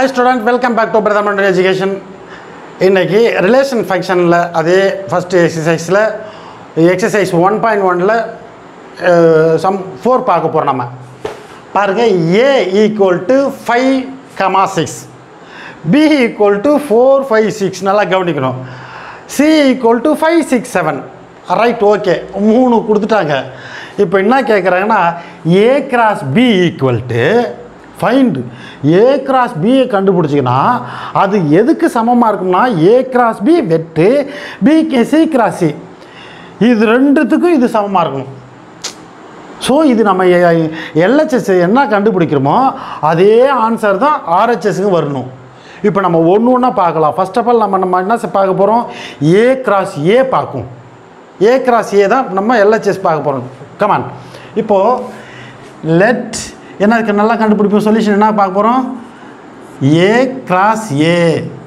hi student welcome back to பிரதமர் education இன்னைக்கு relation ஃபங்க்ஷனில் அதே ஃபஸ்ட்டு எக்ஸசைஸில் எக்ஸசைஸ் ஒன் பாயிண்ட் ஒனில் சம் ஃபோர் பார்க்க போகிறோம் நம்ம பாருங்கள் A equal to five comma six B equal to four five six நல்லா கவனிக்கணும் C equal to five six seven right okay மூணு கொடுத்துட்டாங்க இப்போ என்ன கேட்குறாங்கன்னா A cross B equal to find A cross பியை கண்டுபிடிச்சிங்கன்னா அது எதுக்கு சமமாக இருக்கும்னா ஏ கிராஸ் பி வெட்டு பி சி கிராஸ் சி இது ரெண்டுத்துக்கும் இது சமமாக இருக்கணும் ஸோ இது நம்ம எல்ஹெச்எஸ் என்ன கண்டுபிடிக்கிறோமோ அதே ஆன்சர் தான் ஆர்ஹெச்எஸ்க்கு வரணும் இப்போ நம்ம ஒன்று ஒன்றா பார்க்கலாம் ஃபர்ஸ்ட் ஆஃப் ஆல் நம்ம நம்ம என்ன செ- பார்க்க போகிறோம் ஏ கிராஸ் ஏ பார்க்கும் ஏ கிராஸ் ஏ தான் நம்ம எல்ஹெச்எஸ் பார்க்க போகிறோம் கமான் இப்போது லெட் என்ன இருக்கு நல்லா கண்டுபிடிப்போம் சொல்யூஷன் என்ன பார்க்க போகிறோம் ஏ கிராஸ் ஏ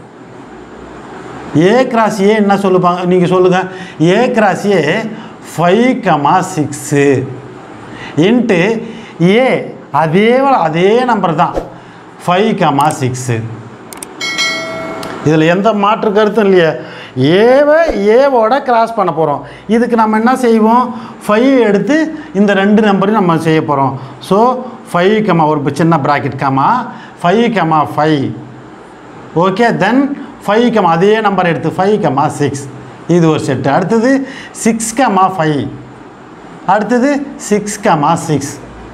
ஏ கிராஸ் ஏ என்ன சொல்லுப்பாங்க நீங்கள் சொல்லுங்கள் A cross A five comma six into A அதே அதே நம்பர் தான் ஃபைவ் கமா சிக்ஸு இதில் எந்த மாற்று கருத்தும் இல்லையே ஏவை ஏவோட கிராஸ் பண்ண போகிறோம் இதுக்கு நம்ம என்ன செய்வோம் ஃபைவ் எடுத்து இந்த ரெண்டு நம்பரையும் நம்ம செய்ய போகிறோம் ஸோ ஃபைவ் கமா ஒரு சின்ன bracket comma five comma five okay then five comma அதே நம்பர் எடுத்து ஃபைவ் கமா சிக்ஸ் இது ஒரு செட்டு அடுத்தது சிக்ஸ் கமா ஃபைவ் அடுத்தது சிக்ஸ் கமா சிக்ஸ்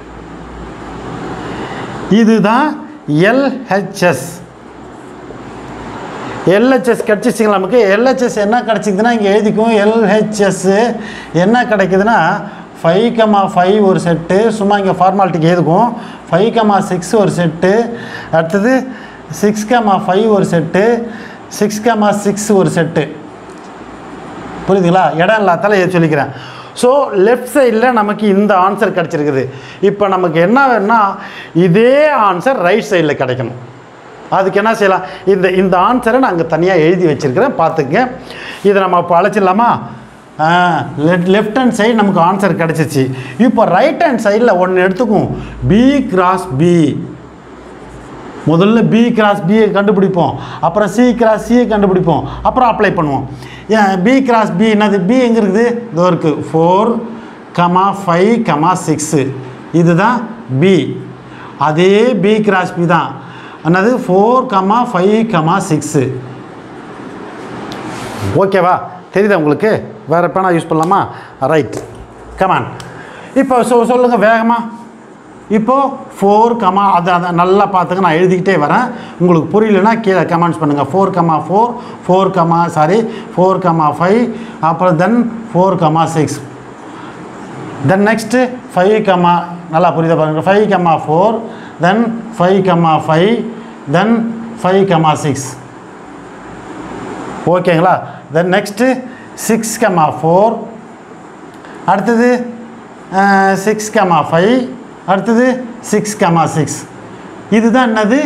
இதுதான் எல்ஹெச்எஸ் எல்ஹெச்எஸ் கிடச்சிச்சிங்களா நமக்கு எல்ஹெச்எஸ் என்ன கிடச்சிதுன்னா இங்கே எழுதிக்கும் எல்ஹெச்எஸ் என்ன கிடைக்குதுன்னா ஃபைவ் கமா ஃபைவ் ஒரு செட்டு சும்மா இங்கே ஃபார்மாலிட்டிக்கு எழுதுக்கும் ஃபைவ் கமா சிக்ஸ் ஒரு செட்டு அடுத்தது சிக்ஸ் கமா ஃபைவ் ஒரு செட்டு சிக்ஸ் கமா சிக்ஸ் ஒரு செட்டு புரியுதுங்களா இடம் இல்லாதால இதை சொல்லிக்கிறேன் ஸோ லெஃப்ட் சைடில் நமக்கு இந்த ஆன்சர் கிடச்சிருக்குது இப்போ நமக்கு என்ன வேணும்னா இதே ஆன்சர் ரைட் சைடில் கிடைக்கணும் அதுக்கு என்ன செய்யலாம் இந்த இந்த ஆன்சரை நான் அங்கே தனியாக எழுதி வச்சுருக்கிறேன் பார்த்துங்க இதை நம்ம இப்போ அழைச்சிடலாமா லெஃப்ட் ஹேண்ட் சைடு நமக்கு ஆன்சர் கிடச்சிச்சு இப்போ ரைட் ஹேண்ட் சைடில் ஒன்று எடுத்துக்கும் பி கிராஸ் பி முதல்ல பி கிராஸ் பியை கண்டுபிடிப்போம் அப்புறம் சி கிராஸ் சியை கண்டுபிடிப்போம் அப்புறம் அப்ளை பண்ணுவோம் ஏன் பி கிராஸ் பி என்னது பி எங்கே இருக்குது இதோ இருக்குது four comma five comma six இதுதான் பி அதே பி கிராஸ் பி தான் என்னது four comma five comma six ஓகேவா தெரியுதா உங்களுக்கு வேறு பேனா யூஸ் பண்ணலாமா ரைட் கமான் இப்போ சொ சொல்லுங்கள் வேகமாக இப்போது ஃபோர் கமா அதை அதை நல்லா பார்த்துங்க நான் எழுதிக்கிட்டே வரேன் உங்களுக்கு புரியலனா கீழே கமெண்ட்ஸ் பண்ணுங்கள் four comma four four comma sorry four comma five அப்புறம் then four comma six then next five comma நல்லா புரியுதா பாருங்கள் five comma four then five comma five then five comma six ஓகேங்களா then next six comma four அடுத்தது six comma five அடுத்தது six comma six இதுதான் என்னது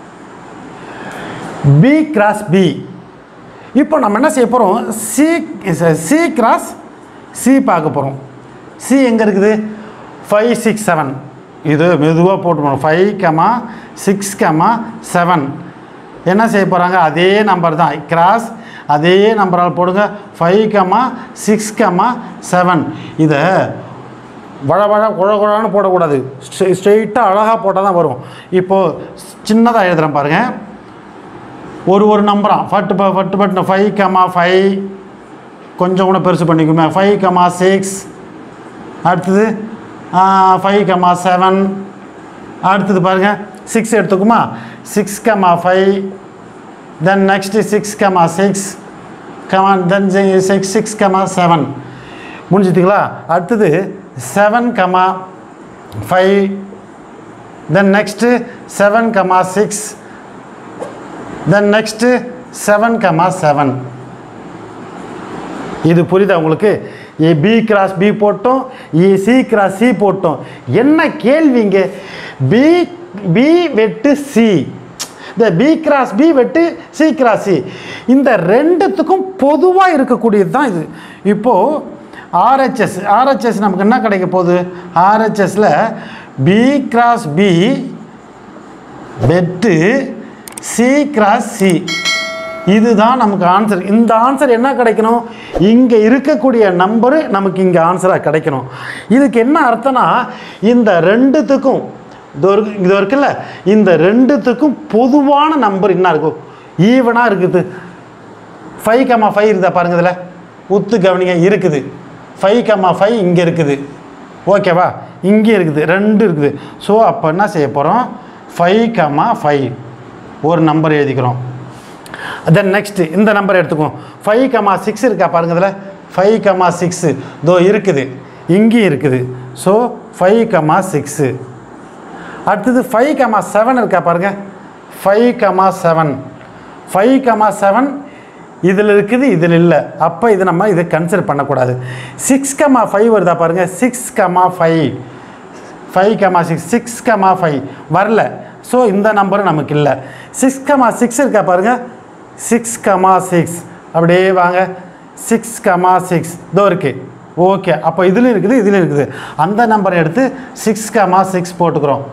B cross B இப்போ நம்ம என்ன செய்ய போகிறோம் சி சி கிராஸ் சி பார்க்க போகிறோம் சி எங்கே இருக்குது ஃபைவ் சிக்ஸ் செவன் இது மெதுவாக போட்டு போகணும் five comma six comma seven என்ன செய்ய போகிறாங்க அதே நம்பர் தான் கிராஸ் அதே நம்பரால் போடுங்க five comma six comma seven இதை வழ வழ குழ குழான்னு போடக்கூடாது ஸ்ட்ரெயிட்டாக அழகாக போட்டால் தான் வரும் இப்போது சின்னதாக எழுதுகிறேன் பாருங்கள் ஒரு ஒரு நம்பரா ஃபட்டு ப ஃபட்டு பட்டு ஃபைவ் கமா ஃபைவ் கொஞ்சம் கூட பெருசு பண்ணிக்குமே ஃபைவ் கமா சிக்ஸ் அடுத்தது ஃபைவ் கமா செவன் அடுத்தது பாருங்கள் சிக்ஸ் எடுத்துக்குமா six comma five then next six comma six come on then six six comma seven முடிஞ்சுதுங்களா அடுத்தது seven comma five then next seven comma six then next seven comma seven இது புரியுதா உங்களுக்கு ஏ B cross B போட்டோம் A C cross C போட்டோம் என்ன கேள்விங்க B B வெட்டு சி இந்த பி கிராஸ் பி வெட்டு சி கிராஸ் சி இந்த ரெண்டுத்துக்கும் பொதுவாக இருக்கக்கூடியது தான் இது இப்போது ஆர்ஹெச்எஸ் ஆர்ஹெச்எஸ் நமக்கு என்ன கிடைக்க போகுது ஆர்ஹெச்எஸில் பி கிராஸ் பி வெட்டு சி கிராஸ் சி இதுதான் நமக்கு ஆன்சர் இந்த ஆன்சர் என்ன கிடைக்கணும் இங்கே இருக்கக்கூடிய நம்பரு நமக்கு இங்கே ஆன்சராக கிடைக்கணும் இதுக்கு என்ன அர்த்தம்னா இந்த ரெண்டுத்துக்கும் இது ஒரு இது இருக்குல்ல இந்த ரெண்டுத்துக்கும் பொதுவான நம்பர் என்ன இருக்கும் ஈவனாக இருக்குது ஃபைவ் கமா ஃபைவ் இருக்குதா பாருங்க இதில் உத்து கவனிங்க இருக்குது ஃபைவ் கமா ஃபைவ் இங்கே இருக்குது ஓகேவா இங்கே இருக்குது ரெண்டு இருக்குது ஸோ அப்போ என்ன செய்ய போகிறோம் ஃபைவ் கமா ஃபைவ் ஒரு நம்பர் எழுதிக்கிறோம் தென் நெக்ஸ்ட்டு இந்த நம்பர் எடுத்துக்குவோம் ஃபைவ் கமா சிக்ஸ் இருக்கா பாருங்க இதில் ஃபைவ் கமா சிக்ஸு தோ இருக்குது இங்கேயும் இருக்குது ஸோ ஃபைவ் கமா சிக்ஸு அடுத்தது ஃபைவ் கமா செவன் இருக்கா பாருங்க five comma seven five comma seven இதில் இருக்குது இதில் இல்லை அப்போ இது நம்ம இதை கன்சிடர் பண்ணக்கூடாது சிக்ஸ் கமா ஃபைவ் வருதா பாருங்கள் six comma five five comma six six comma five வரல ஸோ இந்த நம்பரும் நமக்கு இல்லை சிக்ஸ் கமா சிக்ஸ் இருக்கா பாருங்கள் சிக்ஸ் கமா சிக்ஸ் அப்படியே வாங்க சிக்ஸ் கமா சிக்ஸ் இதோ இருக்குது ஓகே அப்போ இதுலையும் இருக்குது இதுலையும் இருக்குது அந்த நம்பரை எடுத்து சிக்ஸ் கமா சிக்ஸ் போட்டுக்கிறோம்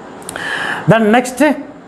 then next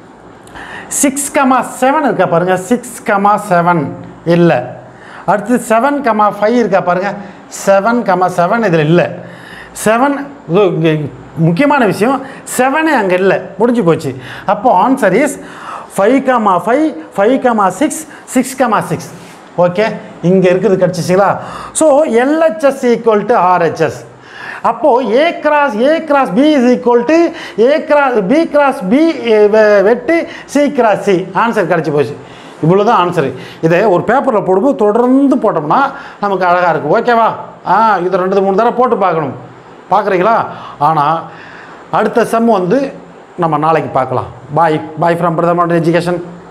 six comma seven இருக்கா பாருங்கள் சிக்ஸ் கமா செவன் இல்லை அடுத்து செவன் கமா ஃபைவ் இருக்கா பாருங்கள் செவன் கமா செவன் இதில் இல்லை செவன் முக்கியமான விஷயம் செவனே அங்கே இல்லை முடிஞ்சு போச்சு அப்போ answer is five comma five five comma six six comma six okay இங்கே இருக்குது கிடச்சிச்சிங்களா so LHS equal to RHS அப்போது A cross A cross B is equal to A cross B cross B வெட்டு சி கிராஸ் சி ஆன்சர் கிடச்சி போச்சு இவ்வளோ தான் answer இதை ஒரு பேப்பரில் போடும்போது தொடர்ந்து போட்டோம்னா நமக்கு அழகாக இருக்கும் ஓகேவா ஆ இது ரெண்டு மூணு தடவை போட்டு பார்க்கணும் பார்க்குறீங்களா ஆனால் அடுத்த செம் வந்து நம்ம நாளைக்கு பார்க்கலாம் பாய் பாய் ஃப்ரம் பிரதமர் எஜுகேஷன்